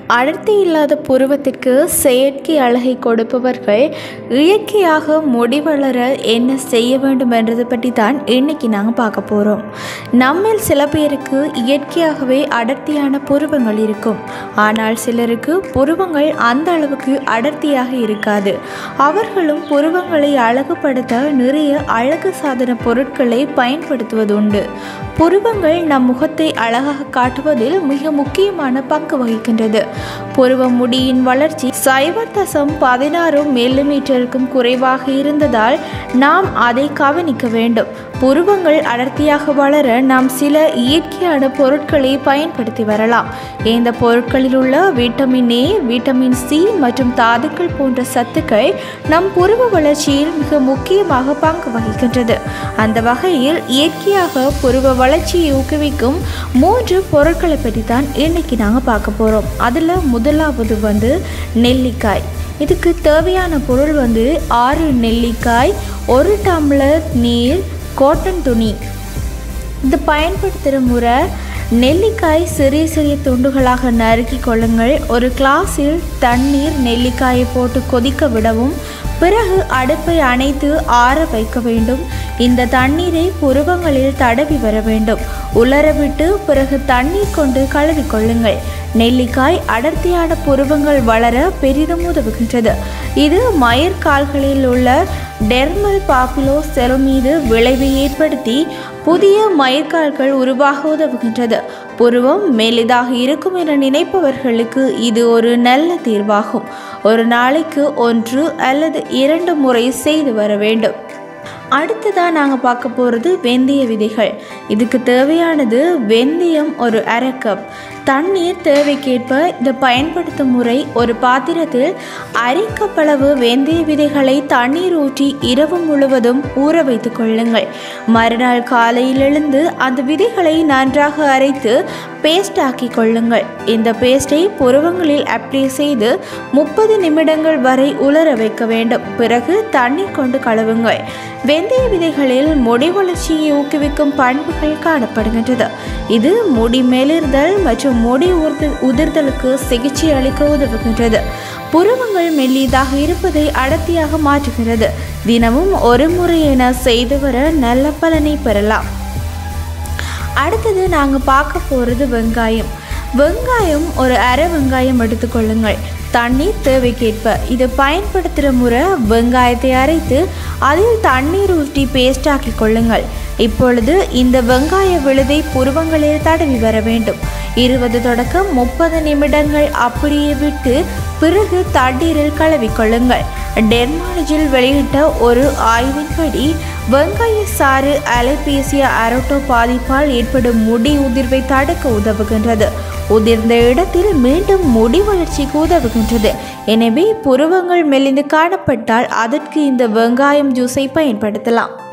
அடர்த்தி இல்லாத புருவத்திற்கு செயற்கை அழகை கொடுப்பவர்கள் இயற்கையாக முடி வளர என்ன செய்ய வேண்டும் என்றதை பற்றி தான் இன்னைக்கு நாங்கள் பார்க்க போகிறோம் நம்மில் சில பேருக்கு இயற்கையாகவே அடர்த்தியான புருவங்கள் இருக்கும் ஆனால் சிலருக்கு புருவங்கள் அந்த அளவுக்கு அடர்த்தியாக இருக்காது அவர்களும் புருவங்களை அழகுபடுத்த நிறைய அழகு சாதன பொருட்களை பயன்படுத்துவதுண்டு புருவங்கள் நம் முகத்தை அழகாக காட்டுவதில் மிக முக்கியமான பங்கு வகிக்கின்றது புருவ முடியின் வளர்ச்சி சைபர் தசம் பதினாறு மில்லிமீட்டருக்கும் குறைவாக இருந்ததால் நாம் அதை கவனிக்க வேண்டும் புருவங்கள் அடர்த்தியாக வளர நாம் சில இயற்கையான பொருட்களை பயன்படுத்தி வரலாம் இந்த பொருட்களில் உள்ள விட்டமின் ஏ விட்டமின் சி மற்றும் தாதுக்கள் போன்ற சத்துக்கள் நம் புருவ வளர்ச்சியில் மிக முக்கியமாக பங்கு வகிக்கின்றது அந்த வகையில் இயற்கையாக புருவ வளர்ச்சியை ஊக்குவிக்கும் மூன்று பொருட்களை பற்றி தான் இன்னைக்கு நாங்கள் பார்க்க போகிறோம் அதில் முதலாவது வந்து நெல்லிக்காய் இதுக்கு தேவையான பொருள் வந்து ஆறு நெல்லிக்காய் ஒரு டம்ளர் நீர் கோட்டன் துணி இது பயன்படுத்துகிற முறை நெல்லிக்காய் சிறிய சிறிய துண்டுகளாக நறுக்கி கொள்ளுங்கள் ஒரு கிளாஸில் தண்ணீர் நெல்லிக்காயை போட்டு கொதிக்க விடவும் பிறகு அடுப்பை அணைத்து ஆற வைக்க வேண்டும் இந்த தண்ணீரை புருவங்களில் தடவி வர வேண்டும் உலரவிட்டு பிறகு தண்ணீர் கொண்டு கழுவி கொள்ளுங்கள் நெல்லிக்காய் அடர்த்தியான புருவங்கள் வளர பெரிதும் உதவுகின்றது இது மயிர்கால்களில் உள்ள டெர்மல் பாப்புலோ செல் மீது விளைவை ஏற்படுத்தி புதிய மயிர்கால்கள் உருவாக உதவுகின்றது புருவம் மெலிதாக இருக்கும் என நினைப்பவர்களுக்கு இது ஒரு நல்ல தீர்வாகும் ஒரு நாளைக்கு ஒன்று அல்லது இரண்டு முறை செய்து வர வேண்டும் அடுத்ததாக நாங்கள் பார்க்க போகிறது வெந்தய விதைகள் இதுக்கு தேவையானது வெந்தயம் ஒரு அரை கப் தண்ணீர் தேவைக்கேற்ப இதை பயன்படுத்தும் முறை ஒரு பாத்திரத்தில் அரை கப் அளவு வெந்தய விதைகளை தண்ணீர் ஊற்றி இரவு முழுவதும் ஊற வைத்து கொள்ளுங்கள் மறுநாள் காலையில் எழுந்து அந்த விதைகளை நன்றாக அரைத்து பேஸ்ட் ஆக்கி கொள்ளுங்கள் இந்த பேஸ்டை புருவங்களில் அப்ளை செய்து முப்பது நிமிடங்கள் வரை உலர வைக்க வேண்டும் பிறகு தண்ணீர் கொண்டு கழுவுங்கள் வெந்தய விதைகளில் முடி வளர்ச்சியை ஊக்குவிக்கும் பண்புகள் காணப்படுகின்றது இது முடி மெலிர்தல் மற்றும் முடி உதிர் உதிர்தலுக்கு சிகிச்சை அளிக்க உதவுகின்றது புருவங்கள் மெல்லியதாக இருப்பதை அடர்த்தியாக மாற்றுகிறது தினமும் ஒரு முறை என செய்து வர நல்ல பலனை பெறலாம் அடுத்தது நாங்கள் பார்க்க போகிறது வெங்காயம் வெங்காயம் ஒரு அரை வெங்காயம் எடுத்துக்கொள்ளுங்கள் தண்ணீர் தேவைக்கேற்ப இதை பயன்படுத்துகிற முறை வெங்காயத்தை அரைத்து அதில் தண்ணீர் ஊற்றி பேஸ்டாக்கி கொள்ளுங்கள் இப்பொழுது இந்த வெங்காய விழுதை புருவங்களில் தடவி வர வேண்டும் இருபது தொடக்கம் முப்பது நிமிடங்கள் அப்படியே விட்டு பிறகு தண்ணீரில் கழுவிக்கொள்ளுங்கள் டெர்மாலஜியில் வெளியிட்ட ஒரு ஆய்வின்படி வெங்காய சாறு அலைபேசிய அரோட்டோ பாதிப்பால் ஏற்படும் முடி உதிர்வை தடுக்க உதவுகின்றது உதிர்ந்த இடத்தில் மீண்டும் முடி வளர்ச்சிக்கு உதவுகின்றது எனவே புருவங்கள் மெலிந்து காணப்பட்டால் அதற்கு இந்த வெங்காயம் ஜூஸை பயன்படுத்தலாம்